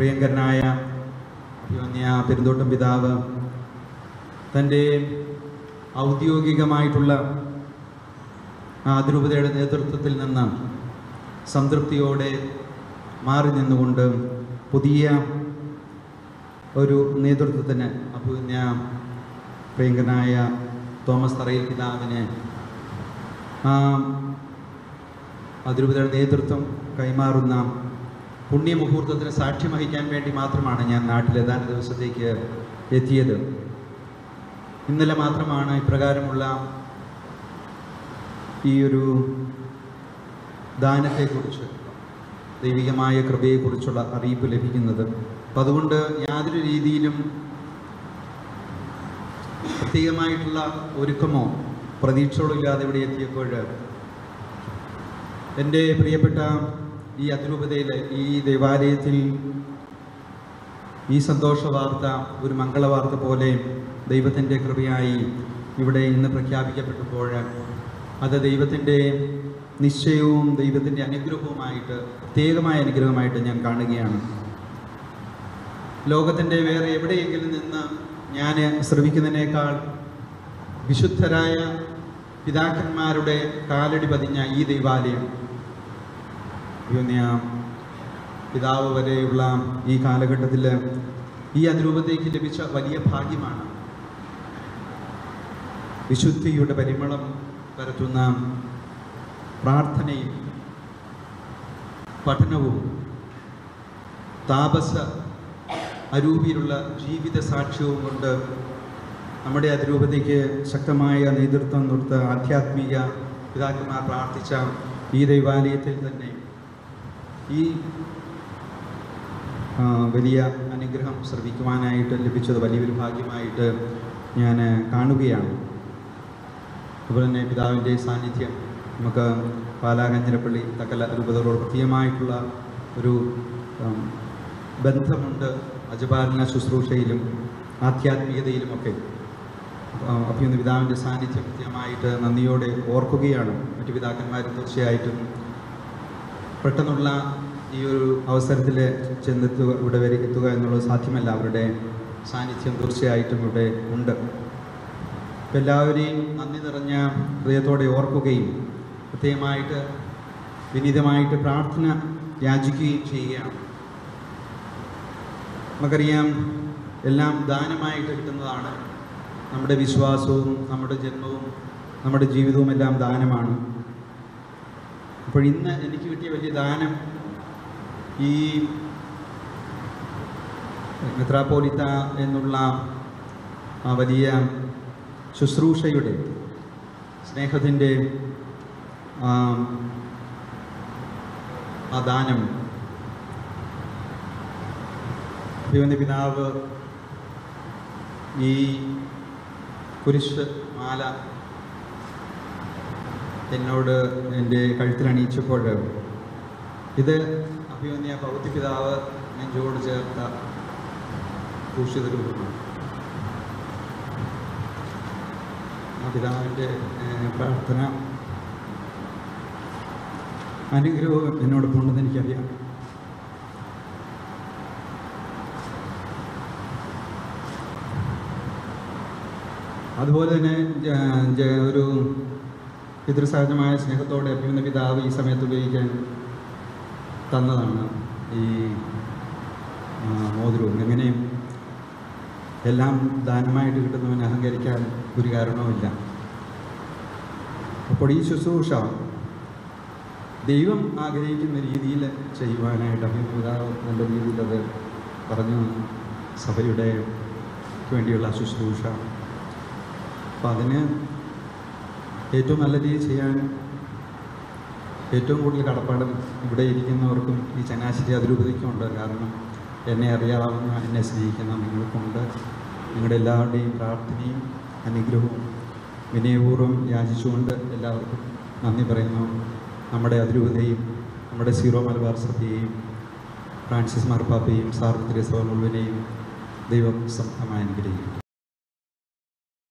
പ്രിയങ്കരനായ അഭിമന്യ പെരുന്തോട്ടം പിതാവ് തൻ്റെ ഔദ്യോഗികമായിട്ടുള്ള ആ അതിരൂപതയുടെ നേതൃത്വത്തിൽ നിന്ന് സംതൃപ്തിയോടെ മാറി നിന്നുകൊണ്ട് പുതിയ ഒരു നേതൃത്വത്തിന് അഭിമന്യ പ്രിയങ്കരനായ തോമസ് തറയിൽ പിതാവിനെ ആ അതിരൂപതയുടെ നേതൃത്വം കൈമാറുന്ന പുണ്യമുഹൂർത്തത്തിന് സാക്ഷ്യം വഹിക്കാൻ വേണ്ടി മാത്രമാണ് ഞാൻ നാട്ടിൽ ഏതാനും ദിവസത്തേക്ക് എത്തിയത് ഇന്നലെ മാത്രമാണ് ഇപ്രകാരമുള്ള ഈ ഒരു ദാനത്തെക്കുറിച്ച് ദൈവികമായ കൃപയെക്കുറിച്ചുള്ള അറിയിപ്പ് ലഭിക്കുന്നത് അപ്പം അതുകൊണ്ട് യാതൊരു രീതിയിലും പ്രത്യേകമായിട്ടുള്ള ഒരുക്കമോ പ്രതീക്ഷകളോ ഇല്ലാതെ ഇവിടെ എത്തിയപ്പോൾ എൻ്റെ പ്രിയപ്പെട്ട ഈ അതിരൂപതയിലെ ഈ ദേവാലയത്തിൽ ഈ സന്തോഷ വാർത്ത ഒരു മംഗളവാർത്ത പോലെ ദൈവത്തിൻ്റെ കൃപയായി ഇവിടെ ഇന്ന് പ്രഖ്യാപിക്കപ്പെട്ടപ്പോൾ അത് ദൈവത്തിൻ്റെ നിശ്ചയവും ദൈവത്തിൻ്റെ അനുഗ്രഹവുമായിട്ട് പ്രത്യേകമായ അനുഗ്രഹമായിട്ട് ഞാൻ കാണുകയാണ് ലോകത്തിൻ്റെ വേറെ എവിടെയെങ്കിലും നിന്ന് ഞാൻ ശ്രമിക്കുന്നതിനേക്കാൾ വിശുദ്ധരായ പിതാക്കന്മാരുടെ കാലടി പതിഞ്ഞ ഈ ദൈവാലയം യോന്യ പിതാവ് വരെയുള്ള ഈ കാലഘട്ടത്തിൽ ഈ അതിരൂപത്തേക്ക് ലഭിച്ച വലിയ ഭാഗ്യമാണ് വിശുദ്ധിയുടെ പരിമളം പരത്തുന്ന പ്രാർത്ഥനയും പഠനവും താപസ അരൂപിയിലുള്ള ജീവിത സാക്ഷ്യവും കൊണ്ട് നമ്മുടെ അതിരൂപതയ്ക്ക് ശക്തമായ നേതൃത്വം കൊടുത്ത ആധ്യാത്മിക പിതാക്കന്മാർ പ്രാർത്ഥിച്ച ഈ ദൈവാലയത്തിൽ തന്നെ ഈ ആ, വലിയ അനുഗ്രഹം ശ്രവിക്കുവാനായിട്ട് ലഭിച്ചത് വലിയൊരു ഭാഗ്യമായിട്ട് ഞാൻ കാണുകയാണ് അതുപോലെ തന്നെ പിതാവിൻ്റെ സാന്നിധ്യം നമുക്ക് പാലാകഞ്ചരപ്പള്ളി തക്കല രൂപതകളോട് പ്രത്യേകമായിട്ടുള്ള ഒരു ഉം, ബന്ധമുണ്ട് അജപാലന ശുശ്രൂഷയിലും ആധ്യാത്മികതയിലുമൊക്കെ അപ്പോൾ ഇന്ന് പിതാവിൻ്റെ സാന്നിധ്യം കൃത്യമായിട്ട് നന്ദിയോടെ ഓർക്കുകയാണ് മറ്റു പിതാക്കന്മാരും തീർച്ചയായിട്ടും പെട്ടെന്നുള്ള ഈ ഒരു അവസരത്തിൽ ചെന്നെത്തുക ഇവിടെ വരെ എത്തുക എന്നുള്ളത് സാധ്യമല്ല അവരുടെ സാന്നിധ്യം തീർച്ചയായിട്ടും ഇവിടെ ഉണ്ട് അപ്പോൾ എല്ലാവരെയും നന്ദി നിറഞ്ഞ ഹൃദയത്തോടെ ഓർക്കുകയും പ്രത്യേകമായിട്ട് വിനീതമായിട്ട് പ്രാർത്ഥന യാചിക്കുകയും ചെയ്യുകയാണ് നമുക്കറിയാം എല്ലാം ദാനമായിട്ട് കിട്ടുന്നതാണ് നമ്മുടെ വിശ്വാസവും നമ്മുടെ ജന്മവും നമ്മുടെ ജീവിതവും എല്ലാം ദാനമാണ് അപ്പോൾ ഇന്ന് എനിക്ക് കിട്ടിയ വലിയ ദാനം ഈ മെത്രാപ്പോലിത്ത എന്നുള്ള ആ വലിയ ശുശ്രൂഷയുടെ സ്നേഹത്തിൻ്റെ ആ ആ ദാനം ദൈവൻ്റെ പിതാവ് ഈ കുരിശ് മാല എന്നോട് എൻ്റെ കഴുത്തിൽ അണിയിച്ചപ്പോൾ ഇത് അഭിമന്യ ഭൗതി പിതാവ് നെഞ്ചോട് ചേർത്ത ഭൂഷിത രൂപമാണ് ആ പിതാവിൻ്റെ ഏഹ്, പ്രാർത്ഥന അനുഗ്രഹവും എന്നോടൊപ്പം ഉണ്ടെന്ന് എനിക്കറിയാം അതുപോലെ തന്നെ ജ- ജ- ഒരു പിതൃസഹജമായ സ്നേഹത്തോടെ അഭിമന്യ പിതാവ് ഈ സമയത്ത് ഉപയോഗിക്കാൻ തന്നതാണ് ഈ ആ, മോതിരവും എങ്ങനെയും എല്ലാം ദാനമായിട്ട് കിട്ടുന്നവന് അഹങ്കരിക്കാൻ ഒരു കാരണവുമില്ല അപ്പോൾ ഈ ശുശ്രൂഷ ദൈവം ആഗ്രഹിക്കുന്ന രീതിയിൽ ചെയ്യുവാനായിട്ട് അഭിമന്യ പിതാവ് നല്ല രീതിയിൽ അത് പറഞ്ഞു സഭയുടെ വേണ്ടിയുള്ള ശുശ്രൂഷ അപ്പം അതിന് ഏറ്റവും നല്ല രീതിയിൽ ചെയ്യാൻ ഏറ്റവും കൂടുതൽ കടപ്പാടും ഇവിടെ ഇരിക്കുന്നവർക്കും ഈ ചങ്ങനാശ്ശേരി അതിരൂപതയ്ക്കുമുണ്ട് കാരണം എന്നെ അറിയാവുന്ന എന്നെ സ്നേഹിക്കുന്ന നിങ്ങൾക്കുണ്ട് നിങ്ങളുടെ എല്ലാവരുടെയും പ്രാർത്ഥനയും അനുഗ്രഹവും വിനയപൂർവ്വം യാചിച്ചുകൊണ്ട് എല്ലാവർക്കും നന്ദി പറയുന്നു നമ്മുടെ അതിരൂപതയും നമ്മുടെ സീറോ മലബാർ സഭയെയും ഫ്രാൻസിസ് മാർപ്പാപ്പയും സാർവത്രിക സഭ മുഴുവനെയും ദൈവം സമൃദ്ധമായി അനുഗ്രഹിക്കും